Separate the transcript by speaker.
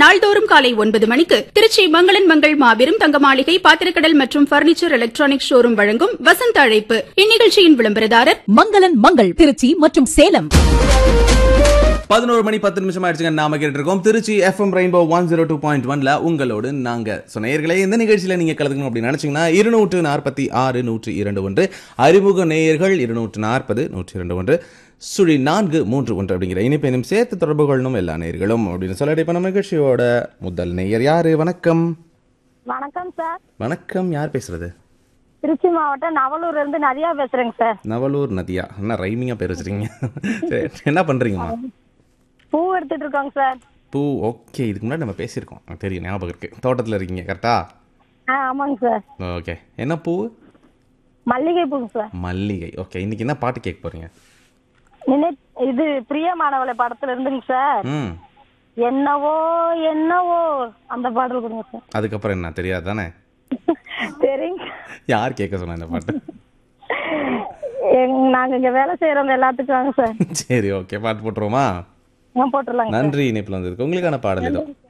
Speaker 1: நாள்தோறும் காலை ஒன்பது மணிக்கு திருச்சி மங்களன் மங்கள் மாபெரும் தங்க மாளிகை பாத்திரக்கடல் மற்றும் பர்னிச்சர் எலக்ட்ரானிக் ஷோரூம் வழங்கும் வசந்த அழைப்பு இந்நிகழ்ச்சியின் விளம்பரதாரர்
Speaker 2: மங்களன் மங்கள் திருச்சி மற்றும் சேலம்
Speaker 3: பதினோரு மணி பத்து நிமிஷம் ஆயிடுச்சுங்க நாம கேட்டு இருக்கோம் Trichy FM rainbow one zero two point ஒன்ல உங்களோடு நாங்க ஸோ நேயர்களே இந்த நிகழ்ச்சியில நீங்க கலந்துக்கணும் அப்படின்னு நினைச்சீங்கன்னா இருநூற்று நாற்பத்தி ஆறு நூற்றி இரண்டு ஒன்று அறிமுக நேயர்கள் இருநூற்று நாற்பது நூற்றி இரண்டு ஒன்று சுழி நான்கு மூன்று ஒன்று அப்படிங்கிற இனிப்பெனும் சேர்த்து தொடர்பு கொள்ளணும் எல்லா நேயர்களும் அப்படின்னு சொல்லிட்டு இப்ப நம்ம நிகழ்ச்சியோட முதல் நேயர் யாரு வணக்கம்
Speaker 4: வணக்கம் சார்
Speaker 3: வணக்கம் யார் பேசுறது
Speaker 4: திருச்சி மாவட்டம் நவலூர்ல இருந்து நதியா பேசுறேங்க சார்
Speaker 3: நவலூர் நதியா என்ன ரைமிங்கா பேர் வச்சிருக்கீங்க சரி, என்ன பண்றீங்கம்மா
Speaker 4: பூ எடுத்துட்டு இருக்கோங்க சார்
Speaker 3: பூ ஓகே இதுக்கு முன்னாடி நம்ம பேசியிருக்கோம் எனக்கு தெரியும் ஞாபகம் இருக்கு தோட்டத்தில் இருக்கீங்க கரெக்டா
Speaker 4: ஆ ஆமாங்க சார்
Speaker 3: ஓகே என்ன பூ
Speaker 4: மல்லிகை பூங்க சார்
Speaker 3: மல்லிகை ஓகே இன்னைக்கு என்ன பாட்டு கேட்க போறீங்க
Speaker 4: நினை இது பிரியமானவளை படத்துல இருந்துங்க சார்
Speaker 3: ம்
Speaker 4: என்னவோ என்னவோ அந்த பாடல் கொடுங்க சார்
Speaker 3: அதுக்கப்புறம் என்ன தெரியாது தானே
Speaker 4: சரிங்க
Speaker 3: யார் கேட்க சொன்னா இந்த பாட்டு
Speaker 4: எங்க- நாங்க இங்க வேலை செய்யறவங்க எல்லாத்துக்கும் வாங்க சார்
Speaker 3: சரி ஓகே பாட்டு போட்டுருவோமா
Speaker 4: நான் போட்டுடலாங்க
Speaker 3: நன்றி இணைப்பில் வந்ததுக்கு உங்களுக்கான பாடல் ஏதோ